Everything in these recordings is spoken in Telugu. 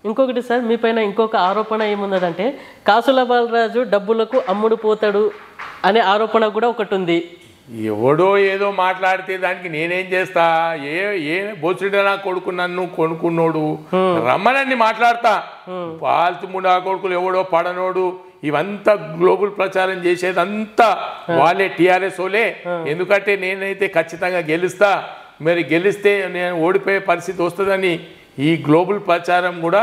ఇంకొకటి సార్ మీ పైన ఇంకొక ఆరోపణ ఏమున్నదంటే కాసుల బాలరాజు డబ్బులకు అమ్ముడు పోతాడు అనే ఆరోపణ కూడా ఒకటి ఉంది ఎవడో ఏదో మాట్లాడితే దానికి నేనేం చేస్తా ఏ ఏ బొచ్చుడ నా కొడుకు నన్ను కొనుక్కున్నోడు రమ్మనని మాట్లాడతా పాల్తు నా కొడుకులు ఎవడో పడనోడు ఇవంతా గ్లోబల్ ప్రచారం చేసేదంతా వాళ్ళే టిఆర్ఎస్ వాళ్ళే ఎందుకంటే నేనైతే ఖచ్చితంగా గెలుస్తా మరి గెలిస్తే నేను ఓడిపోయే పరిస్థితి వస్తుందని ఈ గ్లోబల్ ప్రచారం కూడా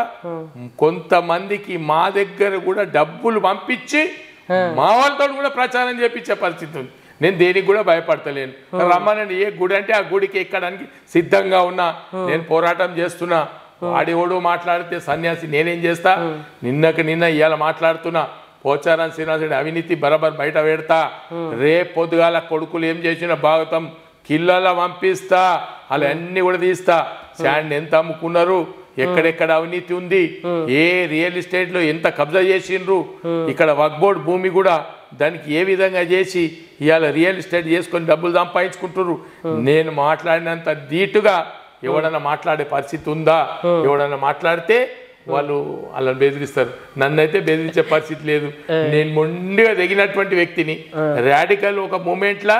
కొంతమందికి మా దగ్గర కూడా డబ్బులు పంపించి మా వాళ్ళతో కూడా ప్రచారం చేపించే పరిస్థితి ఉంది నేను దేనికి కూడా భయపడతలేను రమ్మనండి ఏ గుడి అంటే ఆ గుడికి ఎక్కడానికి సిద్ధంగా ఉన్నా నేను పోరాటం చేస్తున్నా వాడెవడో మాట్లాడితే సన్యాసి నేనేం చేస్తా నిన్నకి నిన్న ఇవాళ మాట్లాడుతున్నా పోచారం శ్రీనివాసుడి అవినీతి బరాబర్ బయట పెడతా రేపు పొద్దుగాల కొడుకులు ఏం చేసిన భాగతం కిల్లల పంపిస్తా అలా అన్ని కూడా తీస్తా శాండ్ ఎంత అమ్ముకున్నారు ఎక్కడెక్కడ అవినీతి ఉంది ఏ రియల్ ఎస్టేట్ లో ఎంత కబ్జా చేసిండ్రు ఇక్కడ వక్బోర్డ్ భూమి కూడా దానికి ఏ విధంగా చేసి ఇవాళ రియల్ ఎస్టేట్ చేసుకొని డబ్బులు సంపాదించుకుంటున్నారు నేను మాట్లాడినంత ధీటుగా ఎవడన్నా మాట్లాడే పరిస్థితి ఉందా ఎవడన్నా మాట్లాడితే వాళ్ళు వాళ్ళని బెదిరిస్తారు నన్నైతే బెదిరించే పరిస్థితి లేదు నేను మొండిగా తెగినటువంటి వ్యక్తిని రాడికల్ ఒక మూమెంట్లా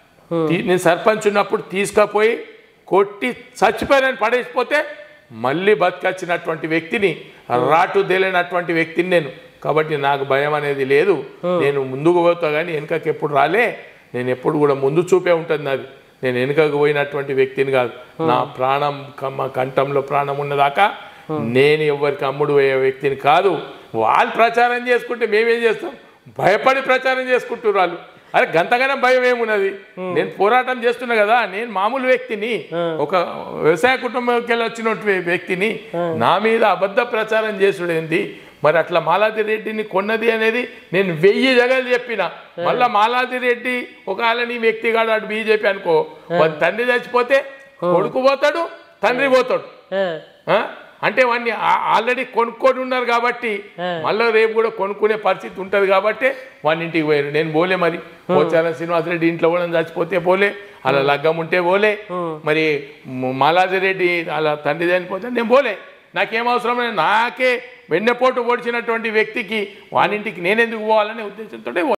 తీ- నేను సర్పంచ్ ఉన్నప్పుడు తీసుకుపోయి కొట్టి చచ్చిపోయానని పడేసిపోతే మళ్ళీ బతికొచ్చినటువంటి వ్యక్తిని రాటు తేలినటువంటి వ్యక్తిని నేను కాబట్టి నాకు భయం అనేది లేదు నేను ముందుకు పోతా కానీ వెనుకకి ఎప్పుడు రాలే నేను ఎప్పుడు కూడా ముందు చూపే ఉంటుంది నాది నేను వెనుకకు పోయినటువంటి వ్యక్తిని కాదు నా ప్రాణం కమ్మ కంఠంలో ప్రాణం ఉన్నదాకా నేను ఎవరికి అమ్ముడు పోయే వ్యక్తిని కాదు వాళ్ళు ప్రచారం చేసుకుంటే మేమేం చేస్తాం భయపడి ప్రచారం చేసుకుంటున్నారు వాళ్ళు అరే గంతగానం భయం ఏమున్నది నేను పోరాటం చేస్తున్నా కదా నేను మామూలు వ్యక్తిని ఒక వ్యవసాయ కుటుంబంకి వెళ్ళి వచ్చిన వ్యక్తిని నా మీద అబద్ధ ప్రచారం చేసుడేంది మరి అట్లా మాలాది రెడ్డిని కొన్నది అనేది నేను వెయ్యి జగలు చెప్పిన మళ్ళా మాలాది రెడ్డి ఒకవేళ నీ వ్యక్తి కాడు అటు బీజేపీ అనుకో వాడి తండ్రి చచ్చిపోతే కొడుకు పోతాడు తండ్రి పోతాడు ఆ, ఆ? అంటే వాడిని ఆల్రెడీ కొనుక్కొని ఉన్నారు కాబట్టి మళ్ళీ రేపు కూడా కొనుక్కునే పరిస్థితి ఉంటుంది కాబట్టి వాడిని ఇంటికి పోయారు నేను పోలే మరి పోచారం శ్రీనివాసరెడ్డి ఇంట్లో కూడా చచ్చిపోతే పోలే అలా లగ్గం ఉంటే పోలే మరి మ- మాలాజిరెడ్డి అలా తండ్రి చనిపోతే నేను పోలే నాకేం అవసరం లేదు నాకే వెన్నెపోటు పొడిచినటువంటి వ్యక్తికి వానింటికి నేనెందుకు పోవాలనే ఉద్దేశంతో